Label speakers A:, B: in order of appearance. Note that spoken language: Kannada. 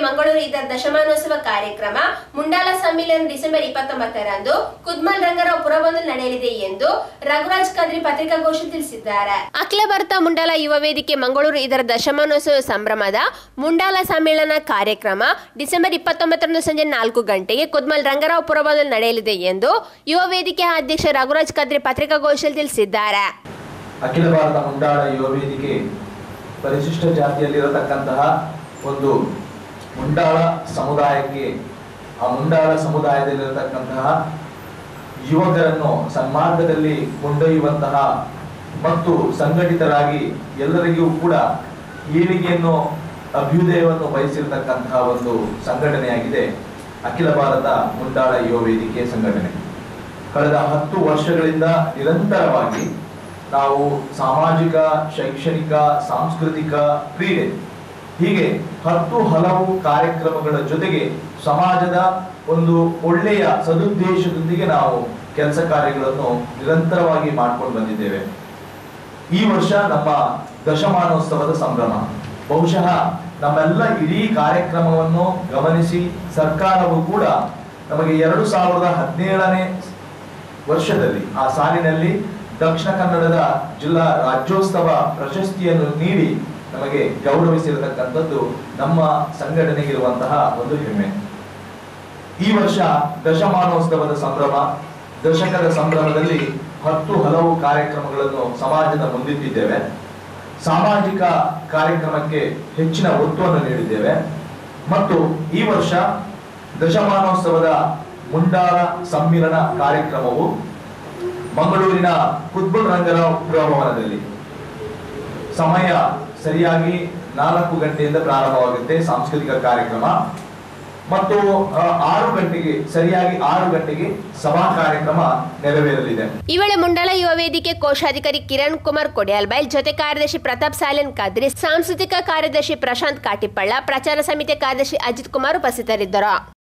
A: ಮಂಗಳೂರು ಇದರ ದಶಮಾನೋತ್ಸವ ಕಾರ್ಯಕ್ರಮ ಮುಂಡಾಲ ಸಮ್ಮೇಳನ ಡಿಸೆಂಬರ್ ಇಪ್ಪತ್ತೊಂಬತ್ತರಂದು ಕುದ್ಮಲ್ ರಂಗರಾವ್ ಪುರವೊಂದು ನಡೆಯಲಿದೆ ಎಂದು ರಘುರಾಜ್ ಕದ್ರಿ ಪತ್ರಿಕಾಗೋಷ್ಠಿ ತಿಳಿಸಿದ್ದಾರೆ ಅಖಿಲ ಭಾರತ ಮುಂಡಾಲ ಯುವ ವೇದಿಕೆ ಮಂಗಳೂರು ಇದರ ದಶಮಾನೋತ್ಸವ ಸಂಭ್ರಮದ ಮುಂಡಾಲ ಸಮ್ಮೇಳನ ಕಾರ್ಯಕ್ರಮ ಡಿಸೆಂಬರ್ ಇಪ್ಪತ್ತೊಂಬತ್ತರಂದು ಸಂಜೆ ನಾಲ್ಕು ಗಂಟೆಗೆ ಕುದ್ಮಲ್ ರಂಗರಾವ್ ಪುರವೊಂದು ನಡೆಯಲಿದೆ ಎಂದು ಯುವ ವೇದಿಕೆ ಅಧ್ಯಕ್ಷ ರಘುರಾಜ್ ಕದ್ರಿ ಪತ್ರಿಕಾಗೋಷ್ಠಿಯಲ್ಲಿ ತಿಳಿಸಿದ್ದಾರೆ
B: ಅಖಿಲ ಭಾರತ ಮುಂಡಾಳ ಯುವ ವೇದಿಕೆ ಪರಿಶಿಷ್ಟ ಜಾತಿಯಲ್ಲಿರತಕ್ಕಂತಹ ಒಂದು ಮುಂಡಾಳ ಸಮುದಾಯಕ್ಕೆ ಆ ಮುಂಡಾಳ ಸಮುದಾಯದಲ್ಲಿರತಕ್ಕಂತಹ ಯುವಕರನ್ನು ಸನ್ಮಾರ್ಗದಲ್ಲಿ ಕೊಂಡೊಯ್ಯುವಂತಹ ಮತ್ತು ಸಂಘಟಿತರಾಗಿ ಎಲ್ಲರಿಗೂ ಕೂಡ ಏಳಿಗೆಯನ್ನು ಅಭ್ಯುದಯವನ್ನು ಬಯಸಿರತಕ್ಕಂತಹ ಒಂದು ಸಂಘಟನೆಯಾಗಿದೆ ಅಖಿಲ ಭಾರತ ಮುಂಡಾಳ ಯುವ ವೇದಿಕೆ ಸಂಘಟನೆ ಕಳೆದ ಹತ್ತು ವರ್ಷಗಳಿಂದ ನಿರಂತರವಾಗಿ ನಾವು ಸಾಮಾಜಿಕ ಶೈಕ್ಷಣಿಕ ಸಾಂಸ್ಕೃತಿಕ ಕ್ರೀಡೆ ಹೀಗೆ ಹತ್ತು ಹಲವು ಕಾರ್ಯಕ್ರಮಗಳ ಜೊತೆಗೆ ಸಮಾಜದ ಒಂದು ಒಳ್ಳೆಯ ಸದುದ್ದೇಶದೊಂದಿಗೆ ನಾವು ಕೆಲಸ ಕಾರ್ಯಗಳನ್ನು ನಿರಂತರವಾಗಿ ಮಾಡ್ಕೊಂಡು ಬಂದಿದ್ದೇವೆ ಈ ವರ್ಷ ನಮ್ಮ ದಶಮಾನೋತ್ಸವದ ಸಂಭ್ರಮ ಬಹುಶಃ ನಮ್ಮೆಲ್ಲ ಇಡೀ ಕಾರ್ಯಕ್ರಮವನ್ನು ಗಮನಿಸಿ ಸರ್ಕಾರವು ಕೂಡ ನಮಗೆ ಎರಡು ಸಾವಿರದ ಹದಿನೇಳನೇ ವರ್ಷದಲ್ಲಿ ಆ ಸಾಲಿನಲ್ಲಿ ದಕ್ಷಿಣ ಕನ್ನಡದ ಜಿಲ್ಲಾ ರಾಜ್ಯೋತ್ಸವ ಪ್ರಶಸ್ತಿಯನ್ನು ನೀಡಿ ನಮಗೆ ಗೌರವಿಸಿರತಕ್ಕಂಥದ್ದು ನಮ್ಮ ಸಂಘಟನೆಗಿರುವಂತಹ ಒಂದು ಹೆಮ್ಮೆ ಈ ವರ್ಷ ದಶಮಾನೋತ್ಸವದ ಸಂಭ್ರಮ ದಶಕದ ಸಂಭ್ರಮದಲ್ಲಿ ಹತ್ತು ಹಲವು ಕಾರ್ಯಕ್ರಮಗಳನ್ನು ಸಮಾಜದ ಮುಂದಿಟ್ಟಿದ್ದೇವೆ ಸಾಮಾಜಿಕ ಕಾರ್ಯಕ್ರಮಕ್ಕೆ ಹೆಚ್ಚಿನ ಒತ್ತನ್ನು ನೀಡಿದ್ದೇವೆ ಮತ್ತು ಈ ವರ್ಷ ದಶಮಾನೋತ್ಸವದ ಮುಂಡಾಳ ಸಮ್ಮಿಲನ ಕಾರ್ಯಕ್ರಮವು ಮಂಗಳೂರಿನ ಕುತ್ಬುಲ್ ರಂಗರಾವ್ ಪುರಭವನದಲ್ಲಿ ಸಮಯ ಸರಿಯಾಗಿ ನಾಲ್ಕು ಗಂಟೆಯಿಂದ ಪ್ರಾರಂಭವಾಗುತ್ತೆ ಸಾಂಸ್ಕೃತಿಕ ಕಾರ್ಯಕ್ರಮ ಮತ್ತು ಆ, ಆರು ಗಂಟೆಗೆ ಸರಿಯಾಗಿ ಆರು ಗಂಟೆಗೆ ಸಭಾ ಕಾರ್ಯಕ್ರಮ ನೆರವೇರಲಿದೆ
A: ಈ ವೇಳೆ ಮುಂಡಲ ಯುವ ವೇದಿಕೆ ಕೋಶಾಧಿಕಾರಿ ಕಿರಣ್ ಕುಮಾರ್ ಕೊಡಿಯಾಲ್ಬೈಲ್ ಜೊತೆ ಕಾರ್ಯದರ್ಶಿ ಪ್ರತಾಪ್ ಸಾಲೆನ್ ಕದ್ರಿ ಸಾಂಸ್ಕೃತಿಕ ಕಾರ್ಯದರ್ಶಿ ಪ್ರಶಾಂತ್ ಕಾಟಿಪ್ಪಳ್ಳ ಪ್ರಚಾರ ಸಮಿತಿ ಕಾರ್ಯದರ್ಶಿ ಅಜಿತ್ ಕುಮಾರ್ ಉಪಸ್ಥಿತರಿದ್ದರು